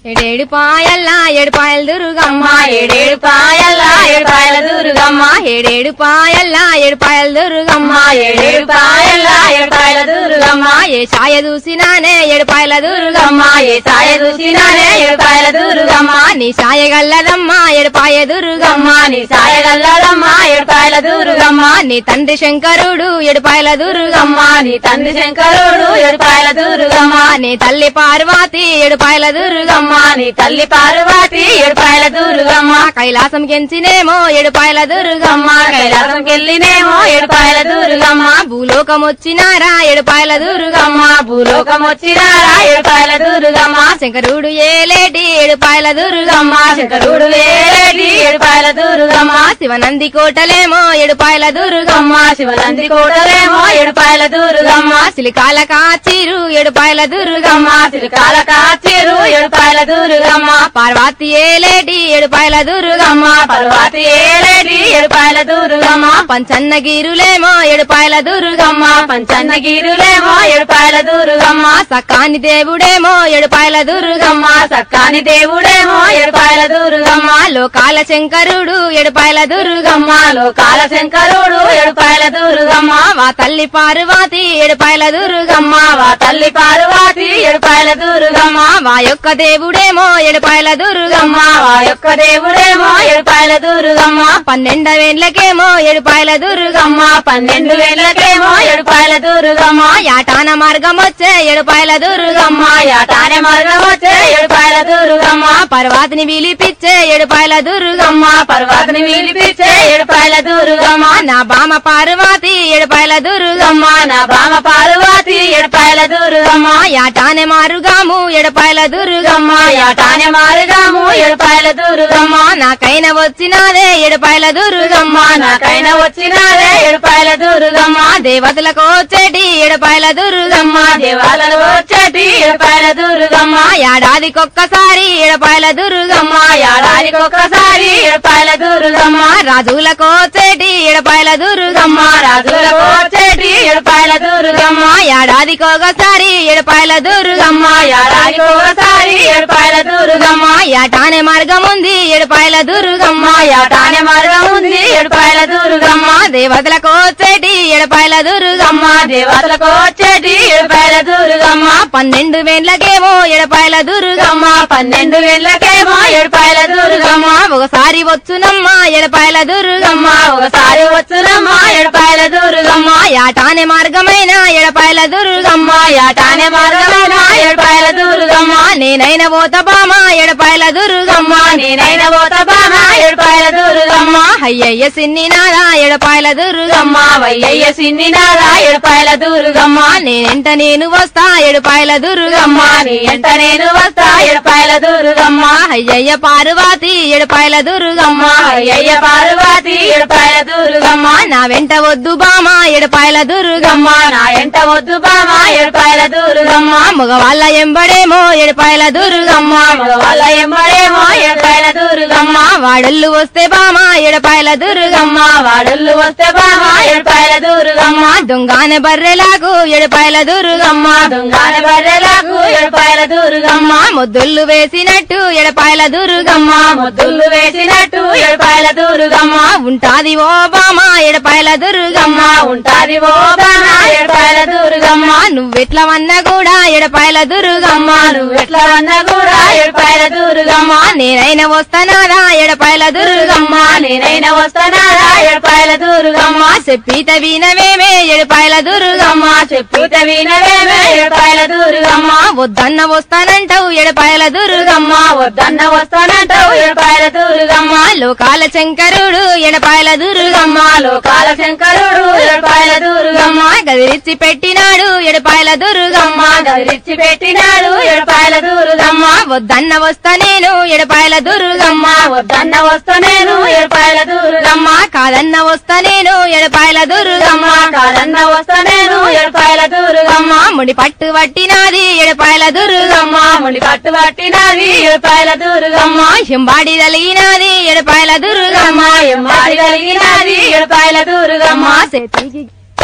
ఏడేడు పాయల్లా ఏడు పాయల దుర్గమ్మ ఏడేడు పాయల్ల ఏడు పాయల దుర్గమ్మ ఏడేడు పాయల్లా ఏడు పాయల దుర్గమ్మ ఏడేడు పాయల్ల ఏడు పాయల దుర్గమ్మ ఏ ఛాయ చూసినానే ఏడు పాయల దుర్గమ్మ ఏ సాయ చూసినానే ఏడు పాయల దుర్గమ్మ నీ ఛాయ గల్లదమ్మ ఏడు పాయ దుర్గమ్మ నీ సాయ గల్లదమ్మ ఏడు పాయల దుర్గమ్మ నీ తండ్రి శంకరుడు ఏడు పాయల దుర్గమ్మ నీ తండ్రి శంకరుడు ఏడు పాయల దుర్గమ్మ నీ తల్లి పార్వతి ఏడు పాయల దుర్గమ్మ నీ తల్లి పార్వతి ఏడు పాయల దుర్గమ్మ కైలాసం కెంచినేమో ఏడు పాయల దుర్గమ్మ కైలాసం కెళ్ళినేమో ఏడు పాయల దుర్గమ్మ భూలోకం వచ్చినారా ఏడు పాయల దుర్గమ్మ భూలోకం వచ్చినారా ఏడు పాయల దుర్గమ్మ శంకరుడు ఏలేటి ఏడు పాయల దుర్గమ్మ శంకరుడు వేరేటి ఏడు పాయల దుర్గమ్మ శివనంది కోటలేమో ఏడు పాయల దుర్గమ్మ శివనంది కోటలేమో ఏడు పాయల దుర్గమ్మ సిలికాల కాచిరు ఏడు పాయల దుర్గమ్మ సిరికాల కాచేరు ఏడు పాయల దుర్గమ్మ పార్వతి ఏలేటి ఏడు పాయల దుర్గమ్మ పర్వతి ఏలేటి ఏడు పాయల దుర్గమ్మ పంచన్నగిరులేమో ఏడు పాయల దుర్గమ్మ పంచన్నగిరులేమో ఏడు పాయల దుర్గమ్మ సకాని దేవుడేమో ఏడు పాయల దుర్గమ్మ సక్కాని దేవుడేమో ఏడు పాయల దుర్గమ్మ లోకాల శంకరుడు ఏడు పాయల దుర్గమ్మ లోకాల శంకరుడు ఏడు పాయల దుర్గమ్మ వా తల్లి పార్వతి ఏడు పాయల దుర్గమ్మ వా తల్లి పార్వతి ఏడు పాయల దుర్గమ్మ వా యొక్క దేవుడేమో ఏడు పాయల దుర్గమ్మ వా యొక్క దేవుడేమో ఏడు పాయల దుర్గమ్మ పన్నెండవేండ్లకేమో ఏడు పాయల దుర్గమ్మ పన్నెండు వేలకేమో ఏడు పాయల దుర్గమ్మ యాటాన మార్గం వచ్చే ఏడు పాయల దుర్గమ్మ యాటానే మార్గం వచ్చే ఏడు పాయల దుర్గమ్మ పర్వాతిని విలిపిచ్చే ఏడు పాయల దుర్గమ్మ పర్వతని వీలిపిచ్చే ఏడు పాయల దుర్గమ్మ నా బామ పార్వతి ఏడు పాయల దుర్గమ్మ నా బామ పార్వతి ఏడు పాయల దుర్గమ్మ యాటానే మారుగాము ఏడు పాయల దుర్గమ్మ యాటానే మారుగాము ఏడు పాయల దుర్గమ్మ నాకైన వచ్చినాదే ఏడు పాయల దుర్గమ్మ నాకైనా వచ్చినారే ఏడు పాయల దుర్గమ్మ దేవతలకు వచ్చేటి ఏడు పాయల దుర్గమ్మ దేవాలలో వచ్చేటి ఏడు పాయల దుర్గమ్మ ఏడాదికొక్కసారి ఏడు పాయల దుర్గమ్మ ఏడాదికి ఒక్కసారి ఏడు పాయల దుర్గమ్మ రాజులకు వచ్చేటి ఏడు పాయల దుర్గమ్మ రాజులకు వచ్చేటి ఏడు పాయల దుర్గమ్మ ఏడాదికి ఒకసారి ఏడు పాయల దుర్గమ్మ ఏడాదికి ఒకసారి ఏడు పాయల దుర్గమ్మ యాటానే మార్గం ఉంది ఏడు పాయల దుర్గమ్మ యాటానే మార్గం ఉంది ఏడు పాయల దుర్గమ్మ దేవతలకు వచ్చేటి ఏడు పాయల దుర్గమ్మ దేవతలకు వచ్చేటి ఏడు పాయల దుర్గమ్మ పన్నెండు వేండ్లకేమో ఏడు పాయల దుర్గమ్మ పన్నెండు వేళ్ళకేమో ఏడు పాయల దుర్గమ్మ ఒకసారి వచ్చునమ్మ ఏడు పాయల దుర్గమ్మ ఒకసారి వచ్చునమ్మ ఏడు పాయల దుర్గమ్మ యాటానే మార్గమైన ఏడు పాయల దుర్గమ్మ యాటానే మార్గమైన ఏడు పాయల దుర్గమ్మ నేనైన పోత బామ ఏడు పాయల దుర్గమ్మ నేనైన పోత బామ ఏడు పాయల దుర్గమ్మ అయ్యయ్య సిన్ని నాదా ఏడు పాయల దుర్గమ్మ వయ్యయ్య సిన్ని నాదా ఏడు పాయల దుర్గమ్మ నేనెంట నేను వస్తా ఏడు పాయల దుర్గమ్మ నీ ఎంట నేను వస్తా ఏడు పాయల దుర్గమ్మ అయ్యయ్య పార్వతి ఏడు పాయల దుర్గమ్మ అయ్యయ్య పార్వతి ఏడు పాయల దుర్గమ్మ నా వెంట వద్దు బామ ఏడు పాయల దుర్గమ్మ నా ఎంట వద్దు బామ ఏడు పాయల దుర్గమ్మ మగవాళ్ళ ఎంబడేమో ఏడు పాయల దుర్గమ్మ వాళ్ళ ఎమ్మడేమో ఏడు పాయల దుర్గమ్మ వాడళ్ళు వస్తే బామ ఏడు పాయల దుర్గమ్మ వాడళ్ళు వస్తే బామ ఏడు పాయల దుర్గమ్మ దొంగానే బర్రెలాగు ఏడు పాయల దుర్గమ్మ దొంగన బర్రెలకు ఏడు పాయల దుర్గమ్మ ముద్దుళ్ళు వేసినట్టు ఏడు పాయల దుర్గమ్మ ముద్దులు వేసినట్టు ఏడు పాయల దుర్గమ్మ ఉంటాది ఓ బామ ఏడు పాయల దుర్గమ్మ ఉంటాది ఓ బామ ఏడు పాయల దుర్గమ్మ నువ్వెట్లా వన్నా కూడా ఏడు పాయల దుర్గమ్మ నువ్వు ఎట్లా అన్నా కూడా ఏడు పాయల దుర్గమ్మ నేనైనా వస్తానారా ఏడు పాయల దుర్గమ్మ నేనైనా వస్తానారా ఏడు పాయల దుర్గమ్మ చెప్పిత వినవేమే ఏడు పాయల దుర్గమ్మ చెప్పిత వినవేమే ఏడు పాయల దుర్గమ్మ వద్దన్న వస్తానంటావు ఏడు పాయల దుర్గమ్మ వద్దన్న వస్తానంటావు ఏడు పాయల దుర్గమ్మ లోకాల శంకరుడు ఏడు పాయల దుర్గమ్మ లోకాల శంకరుడు ఏడు పాయల దుర్గమ్మ గదిరిచ్చి పెట్టినాడు ఏడు పాయల దుర్గమ్మ గదిరిచ్చి పెట్టినాడు ఏడు పాయల దుర్గమ్మ వద్దన్న వస్తా నేను ఏడు పాయల దుర్గమ్మ వద్దన్న వస్తా నేను ఏడు పాయల దుర్గమ్మ కాదన్న వస్తా నేను ఏడు పాయల దుర్గమ్మ కాదన్న వస్తా నేను ఏడు పాయల దుర్గమ్మ ముడి పట్టు పట్టినాది ఏడు పాయల దుర్గమ్మ ముడి పట్టు పట్టినది ఏడు పాయల దుర్గమ్మ ఎంబాడి తలిగినాది ఏడు పాయల దుర్గమ్మ ఎంబాడి కలిగినది ఏడు పాయల దుర్గమ్మ చేతికి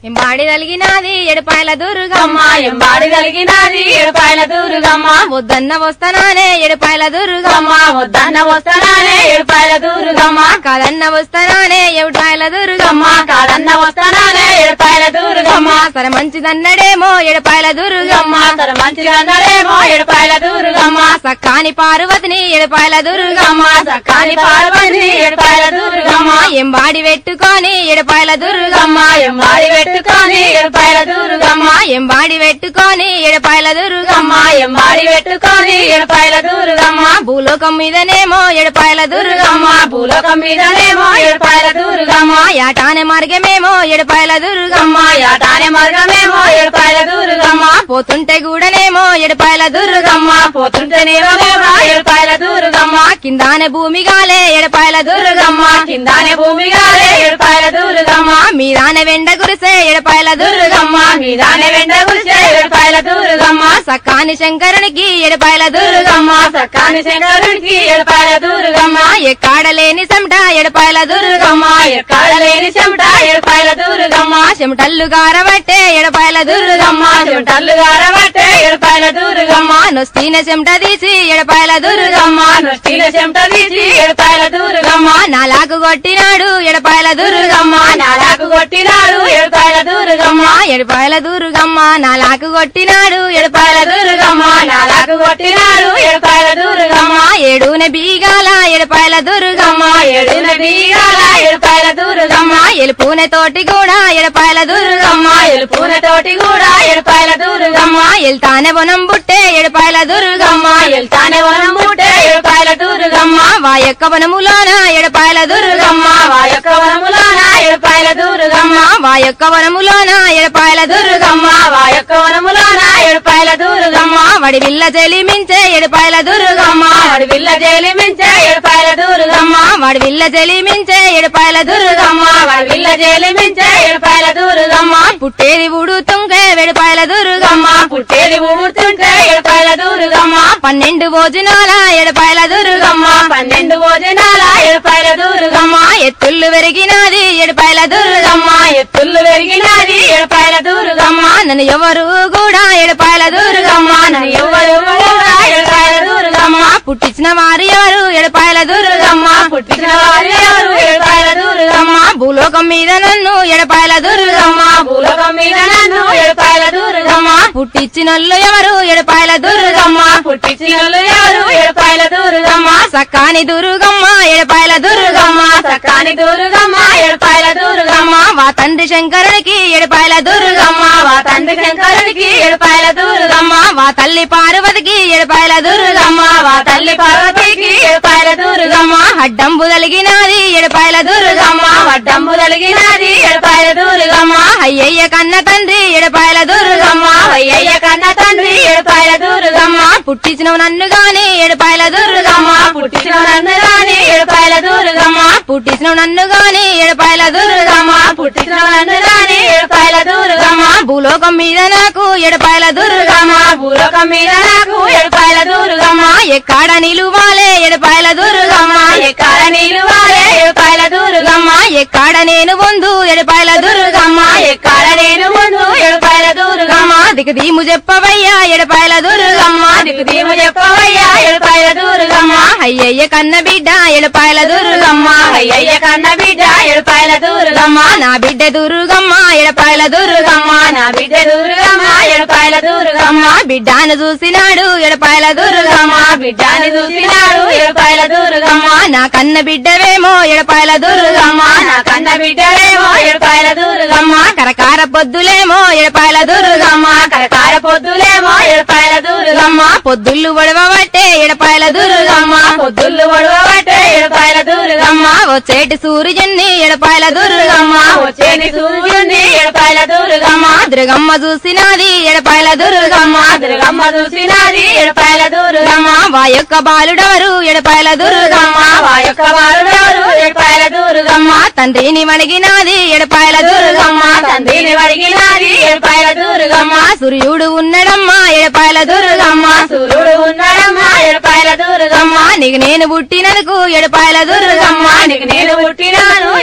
ఎంబాడి తలిగినాది ఎడపాయల దుర్గమ్మ అమ్మ ఎంబాడి కలిగినది ఏడుపాయల దుర్గమ్మ వద్దన్న వస్తానానే ఎడపాయల దుర్గమ్మ అమ్మ వద్దన్న వస్తానానే ఏడుపాయల దుర్గమ్మ కాదన్న వస్తానానే ఎడపాయల దుర్గమ్మ అమ్మ కాదన్న వస్తానానే ఏడుపాయల దుర్గమ్మ సరే మంచిదన్నడేమో ఎడపాయల దుర్గమ్మ అమ్మ తన మంచిగా అన్నడేమో ఏడుపాయల దుర్గమ్మ సక్కాని పార్వతిని ఎడపాయల దుర్గమ్మ అమ్మ సక్కాని పార్వతి ఏడుపాయల దుర్గమ్మ ఎంబాడి పెట్టుకొని ఎడపాయల దుర్గమ్మ అమ్మ ఎంబాడి పెట్టుకొని ఏడుపాయల దుర్గమ్మ ఎంబాడి పెట్టుకొని ఎడపాయల దుర్గమ్మ అమ్మ ఎంబాడి పెట్టుకొని ఏడుపాయల దుర్గమ్మ భూలోకం మీదనేమో ఎడపాయల దుర్గమ్మ అమ్మ భూలోకం మీదనేమో ఏడుపాయల దుర్గమ్మ యాటానే మార్గమేమో ఎడపాయల దుర్గమ్మ అమ్మ యాటానే మార్గమేమో ఏడుపాయల దుర్గమ్మ పోతుంటే గూడనేమో ఎడపాయల దుర్గమ్మ అమ్మ పోతుంటే నీవనేమో ఏడుపాయల దుర్గమ్మ కిందానే భూమి గాలే ఎడపాయల దుర్గమ్మ అమ్మ కిందానే భూమి గాలే ఏడుపాయల దుర్గమ్మ మీదానే వెండ గురిసే ఎడపాయల దుర్గమ్మ దుర్గమ్మ మీదానే వెంట గురిసే ఏడుపాయల దుర్గమ్మ సక్కాని శంకరునికి ఎడపాయల దుర్గమ్మ దుర్గమ్మ సక్కాని శంకరుడికి ఏడుపాయల దుర్గమ్మ ఎక్కాడలేని చెమట ఎడపాయల దుర్గమ్మ దుర్గమ్మ ఎక్కడ లేని చెమట ఏడుపాయల దుర్గమ్మ చెమటల్లు గారబట్టే ఎడపాయల దుర్గమ్మ దుర్గమ్మ చెమటల్లు గారబట్టే ఏడుపాయల దుర్గమ్మ నొస్తీన చెమట తీసి ఎడపాయల దుర్గమ్మ దుర్గమ్మ నొష్టిన చెమట తీసి ఏడుపాయల దుర్గమ్మ నాలాకు కొట్టినాడు ఎడపాయల దుర్గమ్మ దుర్గమ్మ నాలాకు కొట్టినాడు ఏడుపాయల దుర్గమ్మ ఎడపాయల దుర్గమ్మ నాలాకు కొట్టినాడు ఎడపాయల ఏడుపాయల దుర్గమ్మ నాలాకు కొట్టినాడు ఏడుపాయల దుర్గమ్మ ఏడున బీగాల ఎడపాయల దుర్గమ్మ దుర్గమ్మ ఏడున బీగాల ఏడుపాయల దుర్గమ్మ ఎలుపునే తోటి కూడా ఎడపాయల దుర్గమ్మ దుర్గమ్మ ఎలుపున తోటి కూడా ఏడుపాయల దుర్గమ్మ ఎల్తానే వనం బుట్టే ఎడపాయల దుర్గమ్మ దుర్గమ్మ ఎల్తానే వనం బుట్టే ఏడుపాయల దుర్గమ్మ వా యొక్క వనములోన ఎడపాయల దుర్గమ్మ దుర్గమ్మ వా యొక్క వనములోన ఏడుపాయల దుర్గమ్మ వా యొక్క వనములోన ఎడపాయల దుర్గమ్మ దుర్గమ్మ వా యొక్క వనములోన ఏడుపాయల దుర్గమ్మ వడి విల్ల చెలిమించే ఎడపాయల దుర్గమ్మ దుర్గమ్మ అడవిల్ల జైలు మించే ఏడుపాయల దుర్గమ్మ వాడి విల్ల చెలిమించే ఎడపాయల దుర్గమ్మ దుర్గమ్మ అడవిల్ల జైలు మించే ఏడుపాయల దుర్గమ్మ పుట్టేది ఊడుతుంగే వెడపాయల దుర్గమ్మ దుర్గమ్మ పుట్టేది ఊడుతుంటే ఏడుపాయల దుర్గమ్మ పన్నెండు భోజనాల ఎడపాయల దుర్గమ్మ దుర్గమ్మ పన్నెండు భోజనాల ఏడుపాయల దుర్గమ్మ ఎత్తుళ్ళు పెరిగినది ఎడపాయల దుర్గమ్మ దుర్గమ్మ ఎత్తుళ్ళు పెరిగినది ఏడుపాయల దుర్గమ్మ నన్ను ఎవరు కూడా ఎడపాయల దుర్గమ్మ దుర్గమ్మ నన్ను ఎవరు కూడా ఏడుపాయల దుర్గమ్మ పుట్టించిన వారు ఎవరు ఎడపాయల దుర్గమ్మ దుర్గమ్మ పుట్టిన వారు ఎవరు ఏడుపాయల దుర్గమ్మ భూలోకం మీద నన్ను ఎడపాయల దుర్గమ్మ దుర్గమ్మ భూలోకం మీద నన్ను ఏడుపాయల దుర్గమ్మ పుట్టించినోళ్ళు ఎవరు ఎడపాయల దుర్గమ్మ దుర్గమ్మ పుట్టించినోళ్ళు ఎవరు ఏడుపాయల దుర్గమ్మ సక్కాని దుర్గమ్మ ఎడపాయల దుర్గమ్మ దుర్గమ్మ సకాని దుర్గమ్మ ఏడుపాయల దుర్గమ్మ వా తండ్రి శంకరునికి ఎడపాయల దుర్గమ్మ దుర్గమ్మ వా తండ్రి శంకరుడికి ఏడుపాయల దుర్గమ్మ వా తల్లి పార్వతికి ఎడపాయల దుర్గమ్మ దుర్గమ్మ వా తల్లి పార్వతికి ఏడుపాయల దుర్గమ్మ అడ్డంబు తలిగినది ఎడపాయల దుర్గమ్మ దుర్గమ్మ వడ్డంబు కలిగినది ఏడుపాయల దుర్గమ్మ అయ్యయ్య కన్న తండ్రి ఎడపాయల దుర్గమ్మ దుర్గమ్మ అయ్యయ్య కన్న తండ్రి ఏడుపాయల దుర్గమ్మ పుట్టించిన నన్ను గాని ఎడపాయల దుర్గమ్మ దుర్గమ్మ పుట్టించిన నన్ను రాని ఏడుపాయల దుర్గమ్మ పుట్టించిన నన్ను గాని ఎడపాయల దుర్గమ్మ దుర్గమ్మ పుట్టించిన నన్ను రాని ఏడుపాయల దుర్గమ్మ భూలోకం మీద నాకు ఎడపాయల దుర్గమ్మ దుర్గమ్మ భూలోకం మీద నాకు ఏడుపాయల దుర్గమ్మ ఎక్కడ నిలువాలే ఎడపాయల దుర్గమ్మ దుర్గమ్మ ఎక్కడ నీళ్ళు వారే ఏడుపాయల దుర్గమ్మ ఎక్కడ నేను పొందు ఎడపాయల దుర్గమ్మ దుర్గమ్మ ఎక్కడ నేను ముందు ఏడుపాయల దుర్గమ్మ దిగు దీము చెప్పవయ్యా ఎడపాయల దుర్గమ్మ దుర్గమ్మ దిగు దీము చెప్పవయ్యా ఏడుపాయల దుర్గమ్మ అయ్యయ్య కన్న బిడ్డ ఎడపాయల దుర్గమ్మ దుర్గమ్మ అయ్యయ్య కన్న బిడ్డ ఏడుపాయల దుర్గమ్మ నా బిడ్డ దుర్గమ్మ ఎడపాయల దుర్గమ్మ దుర్గమ్మ నా బిడ్డ దుర్గమ్మ ఏడుపాయల దుర్గమ్మ బిడ్డను చూసినాడు ఎడపాయల దుర్గమ్మ దుర్గమ్మ బిడ్డని చూసినాడు ఏడుపాయల దుర్గమ్మ నా కన్న బిడ్డవేమో ఎడపాయల దుర్గమ్మ దుర్గమ్మ నా కన్న బిడ్డలేమో ఏడుపాయల దుర్గమ్మ కరకార పొద్దులేమో ఎడపాయల దుర్గమ్మ దుర్గమ్మ కరకార పొద్దులేమో ఏడుపాయల దుర్గమ్మ పొద్దుళ్ళు ఒడవబట్టే ఎడపాయల దుర్గమ్మ దుర్గమ్మ పొద్దుళ్ళు ఒడవబట్టే ఏడుపాయల దుర్గమ్మ వచ్చేటి సూర్యుని ఎడపాయల దుర్గమ్మ దుర్గమ్మ వచ్చేది సూర్యుని ఏడుపాయల దుర్గమ్మ దుర్గమ్మ చూసినది ఎడపాయల దుర్గమ్మ దుర్గమ్మ దుర్గమ్మ చూసినది ఏడుపాయల దుర్గమ్మ వా యొక్క బాలుడవరు ఎడపాయల దుర్గమ్మ దుర్గమ్మ వా యొక్క వారుడెవరు ఏడుపాయల దుర్గమ్మ తండ్రిని వణిగినది ఎడపాయల దుర్గమ్మ దుర్గమ్మ తండ్రిని వడిగినది ఏడుపాయల దుర్గమ్మ సూర్యుడు ఉన్నడమ్మా ఎడపాయల దుర్గమ్మ దుర్గమ్మ సూర్యుడు ఉన్నాడమ్మ ఏడుపాయల దుర్గమ్మ నీకు నేను పుట్టినందుకు ఎడపాయల దుర్గమ్మ దుర్గమ్మ నీకు నేను పుట్టినాను ఏడుపాయల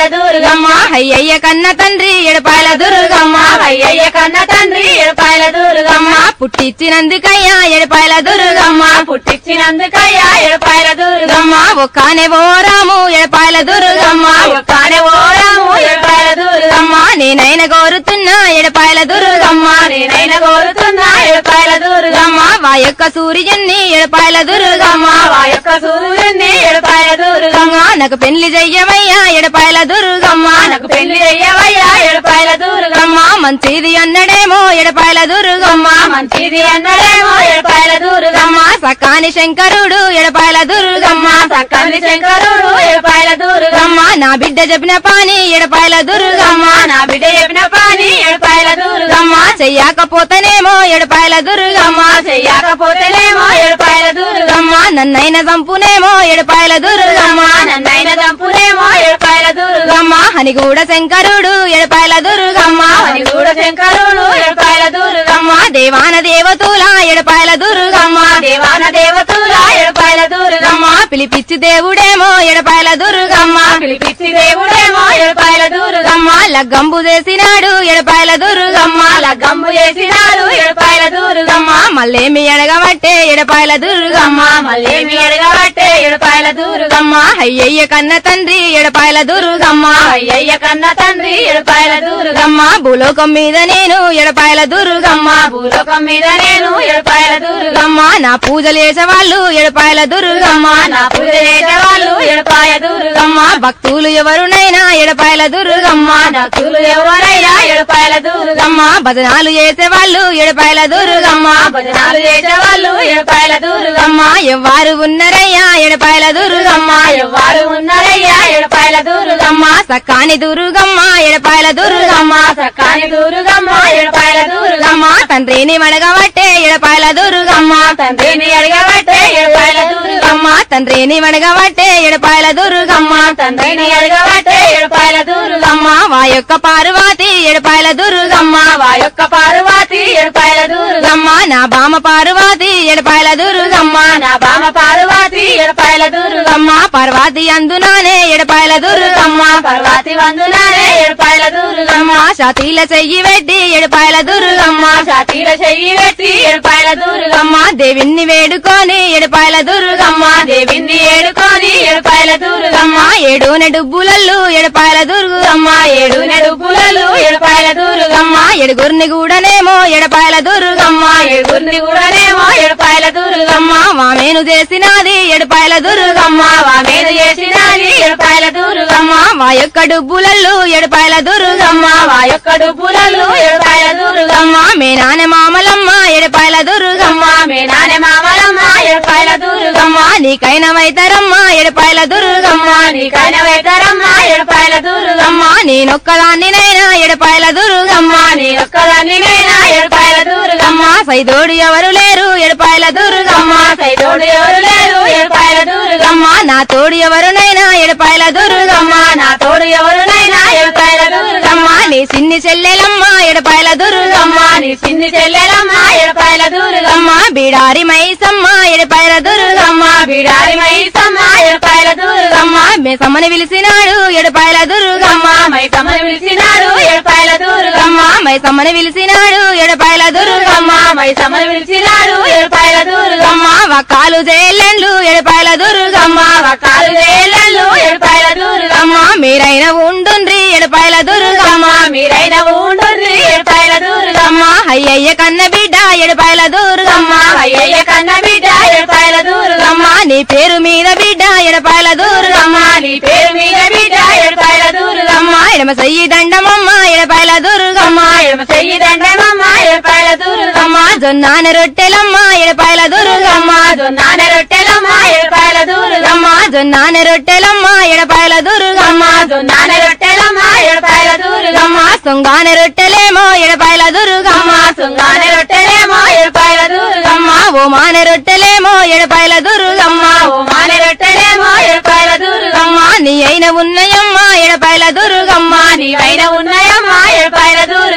ఎడపాయల దుర్గమ్మ అయ్యయ్య కన్న తండ్రి ఎడపాయల దుర్గమ్మ అయ్యయ్య కన్న తండ్రి ఎడపాయల దుర్గమ్మ పుట్టిచ్చినందుకయ్యా ఎడపాయల దుర్గమ్మ పుట్టించినందుకయ్యా ఎడపాయల దుర్గమ్మ దుర్గమ్మ ఒక్కనే ఓరాము ఎడపాయల దుర్గమ్మ ఒక్కనే ఓరాము ఎడపాయల దుర్గమ్మ అమ్మ నేనైన కోరుతున్నా ఎడపాయల దుర్గమ్మ నేనైనా కోరుతున్నా ఎడపాయల దుర్గమ్మ అమ్మ వా యొక్క సూర్యుని ఎడపాయల దుర్గమ్మ ఆ యొక్క సూర్యుని ఎడపాయల దుర్గమ్మ అమ్మ నాకు పెళ్లి చెయ్యవయ్యా ఎడపాయల దుర్గమ్మ నాకు పెళ్లి అయ్యవయ్యా ఎడపాయల దుర్గమ్మ అమ్మ మంచిది అన్నడేమో ఎడపాయల దుర్గమ్మ మంచిది అన్నడేమో ఎడపాయల దుర్గమ్మ అమ్మ సకాని శంకరుడు ఎడపాయల దుర్గమ్మ సక్కని శంకరుడు ఎడపాయల దుర్గమ్మ అమ్మ నా బిడ్డ చెప్పిన పాని ఎడపాయల దుర్గమ్మ నా బిడ్డ చెప్పిన పని ఎడపాయల దుర్గమ్మ అమ్మ చెయ్యకపోతేనేమో ఎడపాయల దుర్గమ్మ చెయ్యకపోతేనేమో ఎడపాయల దుర్గమ్మ అమ్మ నన్నైన చంపునేమో ఎడపాయల దుర్గమ్మ నన్నైన దంపునేమో ఎడపాయల దుర్గమ్మ అమ్మ హనిగూడ శంకరుడు ఎడపాయల దుర్గమ్మ అని కూడా శంకరుడు ఎడపాయల దుర్గమ్మ అమ్మ దేవాన దేవతుల ఎడపాయల దుర్గమ్మ దేవాన దేవతుల ఎడపాయల దుర్గమ్మ అమ్మ పిలిపిచ్చి దేవుడేమో ఎడపాయల దుర్గమ్మ పిలిపించి దేవుడేమో ఎడపాయల దుర్గమ్మ అమ్మ లగ్గంబు చేసినాడు ఎడపాయల దుర్గమ్మ లగ్గమ్ము చేసినాడు ఎడపాయల దుర్గమ్మ అమ్మ మళ్ళేమి ఎడగబట్టే ఎడపాయల దుర్గమ్మ మళ్ళేమి ఎడగబట్టే ఎడపాయల దుర్గమ్మ అమ్మ అయ్యయ్య కన్న తండ్రి ఎడపాయల దుర్గమ్మ అయ్యయ్య కన్న తండ్రి ఎడపాయల దుర్గమ్మ అమ్మ భూలోకం మీద నేను ఎడపాయల దుర్గమ్మ భూలోకం మీద నేను ఎడపాయల దుర్గమ్మ అమ్మ నా పూజలు చేసేవాళ్ళు ఎడపాయల దుర్గమ్మ నా పూజ చేసేవాళ్ళు ఎడపాయ దుర్గమ్మ అమ్మ భక్తులు ఎవరునైనా ఎడపాయల దుర్గమ్మ భక్తులు ఎవరైనా ఎడపాయల దుర్గమ్మ అమ్మ భజనాలు చేసేవాళ్ళు ఎడపాయల దుర్గమ్మ భజనాలు చేసేవాళ్ళు ఎడపాయల దుర్గమ్మ అమ్మ ఎవ్వారు ఉన్నరయ్యా ఎడపాయల దుర్గమ్మ ఎవ్వరు ఉన్నారయ్యా ఎడపాయల దుర్గమ్మ అమ్మ సక్కాని దుర్గమ్మ ఎడపాయల దుర్గమ్మ సకాని దుర్గమ్మ ఎడపాయల దుర్గమ్మ అమ్మ తండ్రిని వడగబట్టే ఎడపాయల దుర్గమ్మ తండ్రిని అడగబట్టే ఎడపాయల దుర్గమ్మ అమ్మ తండ్రిని వడగబట్టే ఎడపాయల దుర్గమ్మ తండ్రిని అడగబట్టే ఎడపాయల దుర్గమ్మ అమ్మ వా యొక్క పార్వతి ఎడపాయల దుర్గమ్మ వా యొక్క పార్వతి ఎడపాయల దుర్గమ్మ అమ్మ నా బామ పార్వతి ఎడపాయల దుర్గమ్మ నా బామ పార్వతి ఎడపాయల దుర్గమ్మ అమ్మ పార్వతి అందునానే ఎడపాయల దుర్గమ్మ పార్వతి వందునానే ఎడపాయల దుర్గమ్మ అమ్మ షాతీల చెయ్యి పెట్టి ఎడపాయల దుర్గమ్మ జాతీల చెయ్యి పెట్టి ఎడపాయల దుర్గమ్మ అమ్మ దేవిని వేడుకొని ఎడపాయల దుర్గమ్మ దేవిని ఏడుకొని ఎడపాయల దుర్గమ్మ అమ్మ ఏడున డుబ్బులల్లు ఎడపాయల దుర్గమ్మ ఏడు నెడుపులలు ఎడపాయల దుర్గమ్మ అమ్మ ఎడుగురిని కూడానేమో ఎడపాయల దుర్గమ్మ ఏడుగురిని కూడానేమో ఎడపాయల దుర్గమ్మ అమ్మ వామేను చేసినది ఎడపాయల దుర్గమ్మ వామేను చేసినది ఎడపాయల దుర్గమ్మ అమ్మ వా యొక్క డుబ్బులల్లు ఎడపాయల దుర్గమ్మ వా యొక్క డుపులలు ఎడపాయల దుర్గమ్మ అమ్మ మే నాన్న మామలమ్మ ఎడపాయల దుర్గమ్మ మీ నానే మామలమ్మ ఎడపాయల దుర్గమ్మ అమ్మ నీకైన వైతరమ్మ ఎడపాయల దుర్గమ్మ నీకైన వెతరమ్మ ఎడపాయల దుర్గమ్మ అమ్మ నేనొక్కదాన్నినైనా ఎడపాయల దుర్గమ్మ నీ ఒక్కదాన్ని నైనా ఎడపాయల దుర్గమ్మ అమ్మ సైదోడు ఎవరు లేరు ఎడపాయల దుర్గమ్మ సైతోడు ఎవరు లేరు ఎడపాయల దుర్గమ్మ అమ్మ నా తోడు ఎవరునైనా ఎడపాయల దుర్గమ్మ నా తోడు ఎవరునైనా ఎడపాయల దుర్గమ్మ అమ్మ నీ సిన్ని చెల్లెలమ్మ ఎడపాయల దుర్గమ్మ నీ చిన్ని చెల్లెలమ్మ ఎడపాయల దుర్గమ్మ అమ్మ బీడారి మైసమ్మ ఎడపాయల దుర్గమ్మ బిడారి మైసమ్మ ఎడపాయల దుర్గమ్మ అమ్మ మెసమ్మని పిలిచినాడు ఎడపాయల దుర్గమ్మ మైసమ్మని పిలిచినాడు ఎడపాయల దుర్గమ్మ అమ్మ మైసమ్మని పిలిచినాడు ఎడపాయల దుర్గమ్మ మైసమ్మని పిలిచినాడు ఎడపాయల దుర్గమ్మ అమ్మ వకాలు జైలెండ్లు ఎడపాయల దుర్గమ్మ వకాలు వేలలు ఎడపాయల దుర్గమ్మ అమ్మ మీరైన ఉండుండ్రి ఎడపాయల దుర్గమ్మ మీరైన ఉండుర్రి ఎడపాయల దుర్గమ్మ అమ్మ అయ్యయ్య కన్న బిడ్డ ఎడపాయల దుర్గమ్మ అయ్యయ్య కన్న బిడ్డ ఎడపాయల దుర్గమ్మ అమ్మ నీ పేరు మీద బిడ్డ ఎడపాయల దుర్గమ్మ నీ పేరు మీద బిడ్డ ఎడపాయల దుర్గమ్మ అమ్మ ఎడమ సయ్యి దండమమ్మ ఎడపాయల దుర్గమ్మ ఎడమ చెయ్యి దండమమ్మ ఎడపాయల దుర్గమ్మ అమ్మ జొన్నాన రొట్టెలమ్మ ఎడపాయల దుర్గమ్మ జొన్నాన రొట్టెలమ్మ ఎడపాయల దుర్గమ్మ అమ్మ జొన్నాన రొట్టెలమ్మ ఎడపాయల దుర్గమ్మ జొన్నాన రొట్టెలమ్మ ఎడపాయల దుర్గమ్మ అమ్మ సొంగాన రొట్టెలేమో ఎడపాయల దుర్గమ్మ సుంగాన రొట్టెలేమో ఎడపాయల దుర్గమ్మ అమ్మ ఓ మాన రొట్టెలేమో ఎడపాయల దుర్గమ్మ ఓ మాన రొట్టెలేమో ఎడపాయల దుర్గమ్మ అమ్మ నీ అయిన ఉన్నయమ్మ ఎడపాయల దుర్గమ్మ నీవైన ఉన్నాయమ్మ ఎడపాయల దుర్గమ్మ అమ్మ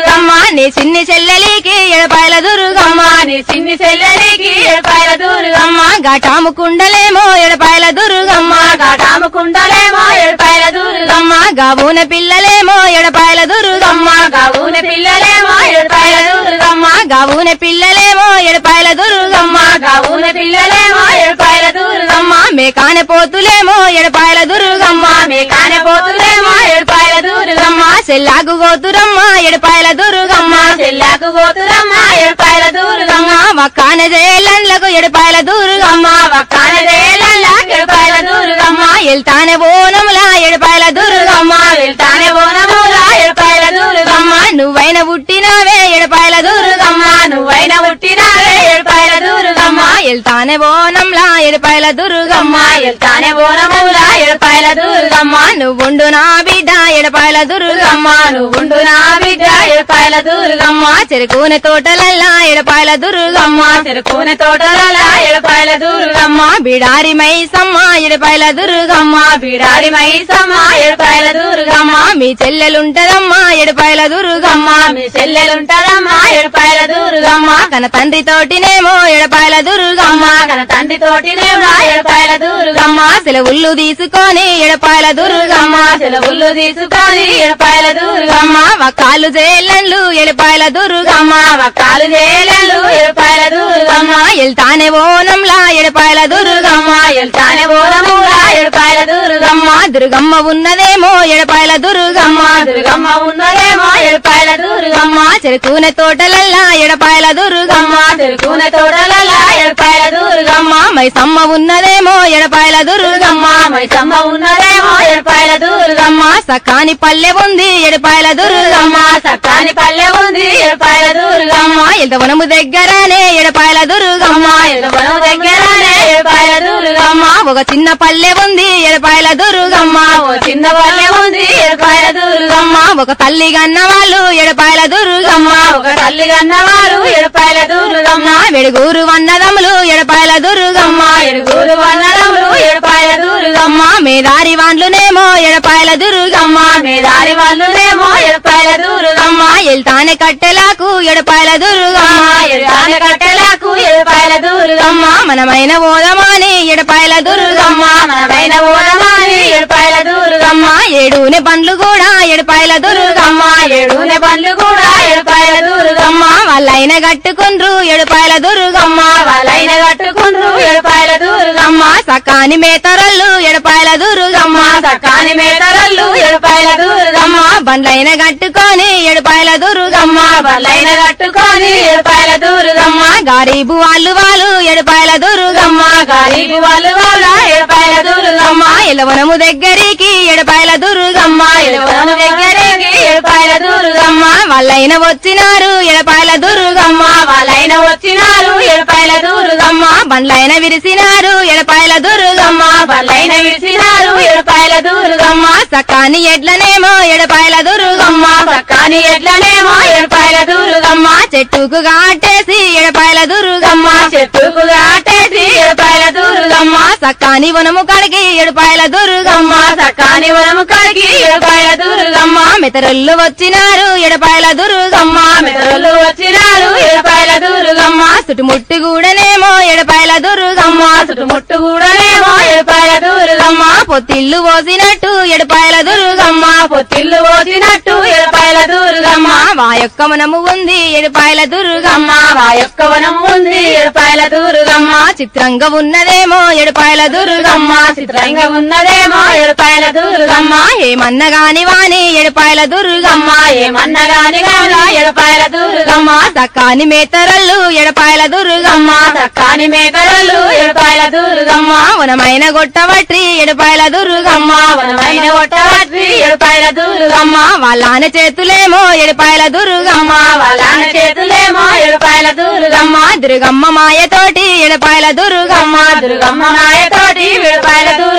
నీ చిన్ని చెల్లెలికి ఎడపాయల దుర్గమ్మ నీ చిన్ని చెల్లెలికి ఏడుపాయల దుర్గమ్మ ఘటాము కుండలేమో ఎడపాయల దుర్గమ్మ కాటాము కుండలేమో ఏడుపాయల దుర్గమ్మ గమ్మ గావున పిల్లలేమో ఎడపాయల దుర్గమ్మ గవున పిల్లలేమో ఏడుపాయల దుర్గమ్మ గావున పిల్లలేమో ఎడపాయల దుర్గమ్మ గవున పిల్లలేమో ఏడుపాయల దుర్గమ్మ గమ్మ మేకాన పోతులేమో ఎడపాయల దుర్గమ్మ మీ కానపోతులేమో ఏడుపాయల దుర్గమ్మ గమ్మ సెల్లాగు గోతురమ్మ ఎడపాయల దుర్గమ్మ చెల్లాకు పోతురమ్మ ఏడుపాయల దుర్గమ్మ గమ్మ వక్కాన జయలండ్లకు ఎడపాయల దుర్గమ్మ వక్కాన రేలల్లా ఏడుపాయల దుర్గమ్మ గమ్మ ఎల్తానే బోనములా ఎడపాయల దుర్గమ్మ వెళ్తానే బోనములా ఏడుపాయల దుర్గమ్మ గమ్మ నువ్వైన పుట్టినావే ఎడపాయల దుర్గమ్మ నువ్వైన పుట్టినావే ఏడుపాయల దుర్గమ్మ గమ్మ ఎల్తానే బోనంలా ఎడపాయల దుర్గమ్మ వెళ్తానే బోనములా ఏడుపాయల దుర్గమ్మ గమ్మ నువ్వుండు నా బిడ్డ ఎడపాయల దుర్గమ్మ నువ్వుండు నా బిడ్డ ఏడుపాయల దుర్గమ్మ గమ్మ చెరుకునే తోటలల్లా ఎడపాయల దుర్గమ్మ చెరుకునే తోటలలా ఏడుపాయల దుర్గమ్మ గమ్మ బిడారి మైసమ్మ ఎడపాయల దుర్గమ్మ బిడారి మైసమ్మ ఏడుపాయల దుర్గమ్మ గమ్మ మీ చెల్లెలుంటదమ్మా ఎడపాయల దుర్గమ్మ మీ చెల్లెలుంటారమ్మా ఏడుపాయల దుర్గమ్మ గమ్మ కన తండ్రి తోటినేమో ఎడపాయల దుర్గమ్మ కన తండ్రి తోటినేమా ఏడుపాయల దుర్గమ్మ గమ్మ సెలవుళ్ళు తీసుకొని ఎడపాయల దుర్గమ్మ సెలవులు తీసుకొని ఏడుపాయల దుర్గమ్మ గమ్మ వకాలు జేళ్ళన్లు ఎడపాయల దుర్గమ్మ వక్కాలు చేయలేదు ఏడుపాయల దుర్గమ్మ గమ్మ ఎల్తానే ఓనంలా ఎడపాయల దుర్గమ్మ వెళ్తానే బోనములా ఏడుపాయల దుర్గమ్మ గమ్మ దుర్గమ్మ ఉన్నదేమో ఎడపాయల దుర్గమ్మ దుర్గమ్మ ఉన్నదేమో ఏడుపాయల దుర్గమ్మ గమ్మ చెరుకునే తోటలల్లా ఎడపాయల దుర్గమ్మ తిరుగునే తోటలలా ఏడుపాయల దుర్గమ్మ గమ్మ మైసమ్మ ఉన్నదేమో ఎడపాయల దుర్గమ్మ మైసమ్మ ఉన్నదేమో ఏడుపాయల దుర్గమ్మ గమ్మ సకాని పల్లె ఉంది ఎడపాయల దుర్గమ్మ సక్కాని పల్లె ఉంది ఏడుపాయల దుర్గమ్మ గమ్మ ఎల్తవనము దగ్గరనే ఎడపాయల దుర్గమ్మ ఎలువనం దగ్గరనే ఏడుపాయల దుర్గమ్మ గమ్మ ఒక చిన్న పల్లె ఉంది ఎడపాయల దుర్గమ్మ ఓ చిన్న పల్లె ఉంది ఏడుపాయల దుర్గమ్మ గమ్మ ఒక తల్లి గన్న వాళ్ళు ఎడపాయల దుర్గమ్మ ఒక తల్లి కన్నవారు ఏడుపాయల దుర్గమ్మ గమ్మ వెడుగూరు వన్నదములు ఎడపాయల దుర్గమ్మ ఎరుగురు వనరములు ఏడుపాయల దుర్గమ్మ గమ్మ మేదారి వాండ్లునేమో ఎడపాయల దుర్గమ్మ మేదారి వాళ్ళునేమో ఏడుపాయల దుర్గమ్మ గమ్మ ఎల్తానే కట్టెలకు ఎడపాయల దుర్గమ్మ ఎరుగాన కట్టెలకు ఏడుపాయల దుర్గమ్మ గమ్మ మనమైన ఓదమాని ఎడపాయల దుర్గమ్మ మనమైన ఓడమాని ఏడుపాయల దుర్గమ్మ గమ్మ ఏడునే పండ్లు కూడా ఎడపాయల దుర్గమ్మ ఏడునే బండ్లు కూడా ఏడుపాయల దుర్గమ్మ గమ్మ వాళ్ళైన కట్టుకుండ్రు ఎడపాయల దుర్గమ్మ వాళ్ళైన కట్టుకుండ్రు ఏడుపాయల దుర్గమ్మ గమ్మ సకాని మేతరల్లు ఎడపాయల దుర్గమ్మ సకాని మేతరల్లు ఏడుపాయల దుర్గమ్మ గమ్మ బండ్లైన కట్టుకొని ఎడపాయల దుర్గమ్మ వాళ్ళైన కట్టుకొని ఏడుపాయల దుర్గమ్మ గమ్మ గారీబు వాళ్ళు వాళ్ళు ఎడపాయల దుర్గమ్మ గరీబు వాళ్ళు వాళ్ళ ఏడుపాయల దుర్గమ్మ గమ్మ ఎలవనము దగ్గరికి ఎడపాయల దుర్గమ్మ ఎలువన దగ్గరికి ఏడుపాయల దుర్గమ్మ గమ్మ వాళ్ళైన వచ్చినారు ఎడపాయల దుర్గమ్మ వాళ్ళైన వచ్చినారు ఏడుపాయల దుర్గమ్మ గమ్మ బండ్లైన విరిసినారు ఎడపాయల దుర్గమ్మ వాళ్ళైన విడిచినారు ఏడుపాయల దుర్గమ్మ గమ్మ సకాని ఎడ్లనేమో ఎడపాయల దుర్గమ్మ సక్కాని ఎట్లనేమో ఏడుపాయల దుర్గమ్మ గమ్మ చెట్టుకు గాటేసి ఎడపాయల దుర్గమ్మ చెట్టుకు కాటేసి ఏడుపాయల దుర్గమ్మ గమ్మ సకాని వనము కడిగి ఎడపాయల దుర్గమ్మ సక్కాని వనము కడిగి ఏడుపాయల దుర్గమ్మ గమ్మ మెతరళ్ళు వచ్చినారు ఎడపాయల దుర్గమ్మ మెదలు వచ్చినారు ఏడుపాయల దుర్గమ్మ గమ్మ చుట్టుముట్టు కూడానేమో ఎడపాయల దుర్గమ్మ చుట్టుముట్టు కూడానేమో ఏడుపాయల దుర్గమ్మ గమ్మ పొత్తిల్లు పోసినట్టు ఎడపాయల దుర్గమ్మ పొత్తిల్లు పోసినట్టు ఏడుపాయల దుర్గమ్మ గమ్మ మా యొక్క మనము ఉంది ఎడపాయల దుర్గమ్మ మా యొక్క వనం ఉంది ఏడుపాయల దుర్గమ్మ గమ్మ చిత్రంగా ఉన్నదేమో ఎడపాయల దుర్గమ్మ చిత్రంగా ఉన్నదేమో ఏడుపాయల దుర్గమ్మ గమ్మ ఏమన్న గాని వాని ఎడపాయల దుర్గమ్మ ఏమన్నా గాని గాని ఏడుపాయల దుర్గమ్మ గమ్మ సకాని మేతరళ్ళు ఎడపాయల దుర్గమ్మ సక్కాని మేకరలు ఏడుపాయల దుర్గమ్మ గమ్మ వనమైన గొట్టవట్రి ఎడపాయల దుర్గమ్మ వనమైన ఒట్టవట్రి ఏడుపాయల దుర్గమ్మ గమ్మ వాళ్ళాన చేతులేమో ఎడపాయల దుర్గమ్మ వాళ్ళ చేతులేమో ఏడుపాయల దుర్గమ్మ గమ్మ దుర్గమ్మ మాయతోటి ఎడపాయల దుర్గమ్మ దుర్గమ్మ నాయతోటి ఏడుపాయల దుర్గమ్మ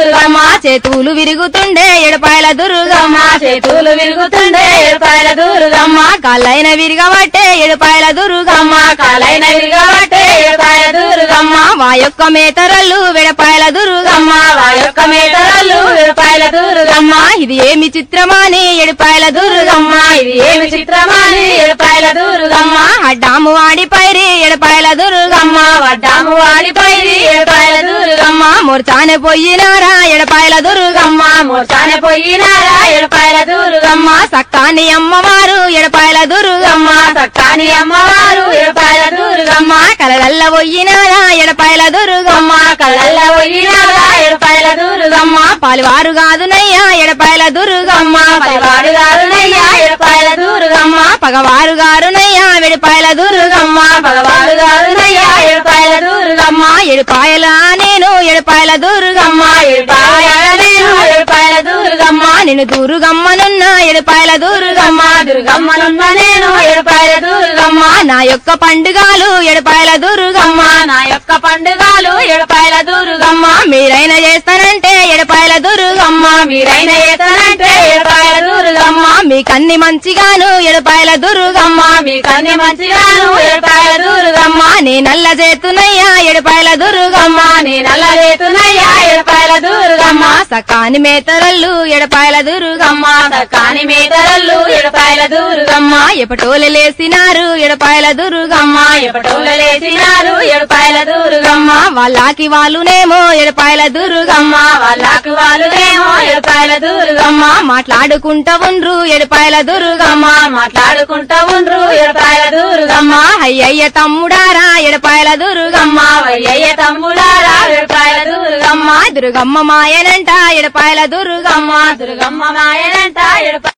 దుర్గమ్మ చేతులు విరుగుతుండే ఎడపాయల దుర్గమ్మ చేతులు విరుగుతుండే ఏడుపాయల దుర్గమ్మ కాళ్ళైన విరగబట్టే ఎడపాయల దుర్గమ్మ కాలైన విరగబట్టే ఏడుపాయల దుర్గమ్మ మా యొక్క మేతరల్లు వెడపాయల దుర్గమ్మ వా యొక్క మేతరాలు ఏడుపాయల దుర్గమ్మ ఇది ఏమి చిత్రమాని ఎడపాయల దుర్గమ్మ ఇది ఏమి చిత్రమాని ఏడుపాయల దుర్గమ్మ అడ్డాము వాడి పైరి ఎడపాయల దుర్గమ్మ వడ్డాము వాడిపోయి ఏడుపాయల దుర్గమ్మ మొర్చానే పోయినారా ఎడపాయల దుర్గమ్మ మోసానే పోయినారా ఏడుపాయల దుర్గమ్మ సక్కాని అమ్మవారు ఎడపాయల దుర్గమ్మ సక్కాని అమ్మవారు ఏడుపాయల దుర్గమ్మ కలగల్ల పోయినారా ఎడపాయల దుర్గమ్మ కళ్ళల్ల పోయినారా ఏడుపాయల దుర్గమ్మ పాలువారు కాదునయ్యా ఎడపాయల దుర్గమ్మ పైవాడు గారునయ్యా ఏడుపాయల దుర్గమ్మ పగవారు గారునయ్యా వెడిపాయల దుర్గమ్మ పగవాడు గారునయ్యా ఏడుపాయల దుర్గమ్మ ఎడిపాయల నేను ఎడపాయల దుర్గమ్మ ఏడుపాయల నేను ఏడుపాయల దుర్గమ్మ నిన్ను దుర్గమ్మనున్న ఎడపాయల దుర్గమ్మ దుర్గమ్మనున్న నేను ఏడుపాయల దుర్గమ్మ నా యొక్క పండుగలు ఎడపాయల దుర్గమ్మ నా యొక్క పండుగలు ఏడుపాయల దుర్గమ్మ మీరైన చేస్తానంటే ఎడపాయల దుర్గమ్మ మీరైన ఏతనంటే ఏడుపాయల దుర్గమ్మ మీ కన్ని మంచిగాను ఎడపాయల దుర్గమ్మ మీ కన్ని మంచిగాను ఏడుపాయల దుర్గమ్మ నీ నల్ల చేతునయ్యా ఎడపాయల దుర్గమ్మ నీ నల్ల రేతునయ్యా ఏడుపాయల దుర్గమ్మ సకాని మేతరల్లు ఎడపాయల దుర్గమ్మ కాని మీదరల్లు ఏడుపాయల దుర్గమ్మ ఎపటోలు లేసినారు ఎడపాయల దుర్గమ్మ ఎప్పటోళ్ళు లేచినారు ఏడుపాయల దుర్గమ్మ వాళ్ళకి వాళ్ళునేమో ఎడపాయల దుర్గమ్మ వాళ్ళకు వాళ్ళునేమో ఏడుపాయల దుర్గమ్మ మాట్లాడుకుంటా ఉండ్రు ఎడపాయల దుర్గమ్మ మాట్లాడుకుంటా ఉండ్రు ఏడుపాయల దుర్గమ్మ అయ్యయ్య తమ్ముడారా ఎడపాయల దుర్గమ్మ వయ్యయ్య తమ్ముడారా ఏడుపాయల దుర్గమ్మ దుర్గమ్మ మాయనంట ఎడపాయల దుర్గమ్మ దుర్గమ్మ మాయనంట ఏడుపాయల